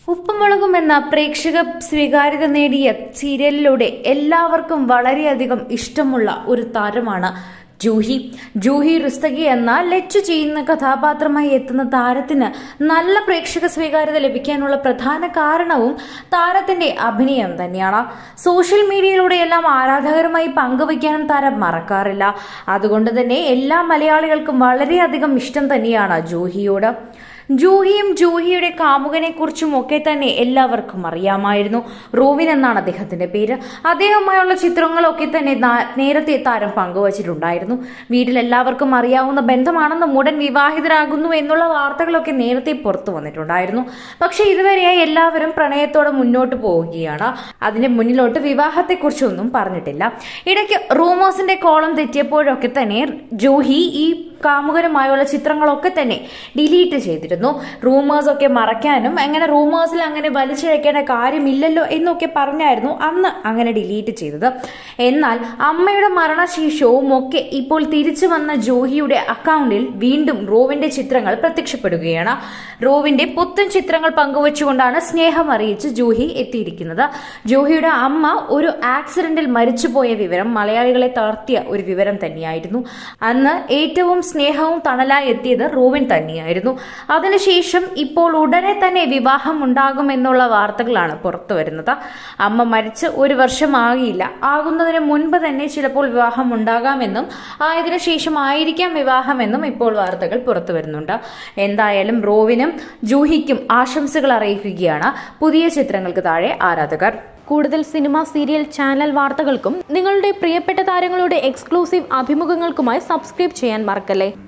ഉപ്പുമുളകും എന്ന പ്രേക്ഷക സ്വീകാര്യത നേടിയ സീരിയലിലൂടെ എല്ലാവർക്കും വളരെയധികം ഇഷ്ടമുള്ള ഒരു താരമാണ് ജൂഹി ജൂഹി റുസ്തഗി എന്ന ലച്ചു ചെയ്യുന്ന കഥാപാത്രമായി എത്തുന്ന താരത്തിന് നല്ല പ്രേക്ഷക സ്വീകാര്യത ലഭിക്കാനുള്ള പ്രധാന കാരണവും താരത്തിന്റെ അഭിനയം തന്നെയാണ് സോഷ്യൽ മീഡിയയിലൂടെയെല്ലാം ആരാധകരുമായി പങ്കുവയ്ക്കാനും താരം മറക്കാറില്ല അതുകൊണ്ട് തന്നെ എല്ലാ മലയാളികൾക്കും വളരെയധികം ഇഷ്ടം തന്നെയാണ് ജൂഹിയോട് ജൂഹിയും ജൂഹിയുടെ കാമുകനെ കുറിച്ചും ഒക്കെ തന്നെ എല്ലാവർക്കും അറിയാമായിരുന്നു റോവിൻ എന്നാണ് അദ്ദേഹത്തിന്റെ പേര് അദ്ദേഹവുമായുള്ള ചിത്രങ്ങളൊക്കെ തന്നെ നാ- നേരത്തെ താരം പങ്കുവച്ചിട്ടുണ്ടായിരുന്നു വീട്ടിൽ എല്ലാവർക്കും അറിയാവുന്ന ബന്ധമാണെന്നും ഉടൻ വിവാഹിതരാകുന്നു എന്നുള്ള വാർത്തകളൊക്കെ നേരത്തെ പുറത്തു വന്നിട്ടുണ്ടായിരുന്നു പക്ഷെ ഇതുവരെയായി എല്ലാവരും പ്രണയത്തോടെ മുന്നോട്ട് പോവുകയാണ് അതിന്റെ മുന്നിലോട്ട് വിവാഹത്തെക്കുറിച്ചൊന്നും പറഞ്ഞിട്ടില്ല ഇടയ്ക്ക് റൂമേഴ്സിന്റെ കോളം തെറ്റിയപ്പോഴൊക്കെ തന്നെ ജൂഹി ഈ കാമുകനുമായുള്ള ചിത്രങ്ങളൊക്കെ തന്നെ ഡിലീറ്റ് ചെയ്തിരുന്നു റൂമേഴ്സ് ഒക്കെ മറയ്ക്കാനും അങ്ങനെ റൂമേഴ്സിൽ അങ്ങനെ വലിച്ചിഴക്കേണ്ട കാര്യമില്ലല്ലോ എന്നൊക്കെ പറഞ്ഞായിരുന്നു അന്ന് അങ്ങനെ ഡിലീറ്റ് ചെയ്തത് എന്നാൽ അമ്മയുടെ മരണശേഷവും ഒക്കെ ഇപ്പോൾ തിരിച്ചു വന്ന ജോഹിയുടെ അക്കൗണ്ടിൽ വീണ്ടും റോവിന്റെ ചിത്രങ്ങൾ പ്രത്യക്ഷപ്പെടുകയാണ് റോവിന്റെ പുത്തൻ ചിത്രങ്ങൾ പങ്കുവച്ചുകൊണ്ടാണ് സ്നേഹം അറിയിച്ച് ജൂഹി എത്തിയിരിക്കുന്നത് ജൂഹിയുടെ അമ്മ ഒരു ആക്സിഡന്റിൽ മരിച്ചുപോയ വിവരം മലയാളികളെ തളർത്തിയ ഒരു വിവരം തന്നെയായിരുന്നു അന്ന് ഏറ്റവും സ്നേഹവും തണലായി എത്തിയത് റോവിൻ തന്നെയായിരുന്നു അതിനുശേഷം ഇപ്പോൾ ഉടനെ തന്നെ വിവാഹം ഉണ്ടാകുമെന്നുള്ള വാർത്തകളാണ് പുറത്തു വരുന്നത് അമ്മ മരിച്ച് ഒരു വർഷമാകിയില്ല ആകുന്നതിന് മുൻപ് തന്നെ ചിലപ്പോൾ വിവാഹം ഉണ്ടാകാമെന്നും ആയതിനു ശേഷം ആയിരിക്കാം വിവാഹമെന്നും ഇപ്പോൾ വാർത്തകൾ പുറത്തു വരുന്നുണ്ട് എന്തായാലും റോവിനും ജൂഹിക്കും ആശംസകൾ അറിയിക്കുകയാണ് പുതിയ ചിത്രങ്ങൾക്ക് താഴെ ആരാധകർ കൂടുതൽ സിനിമ സീരിയൽ ചാനൽ വാർത്തകൾക്കും നിങ്ങളുടെ പ്രിയപ്പെട്ട താരങ്ങളുടെ എക്സ്ക്ലൂസീവ് അഭിമുഖങ്ങൾക്കുമായി സബ്സ്ക്രൈബ് ചെയ്യാൻ മറക്കല്ലേ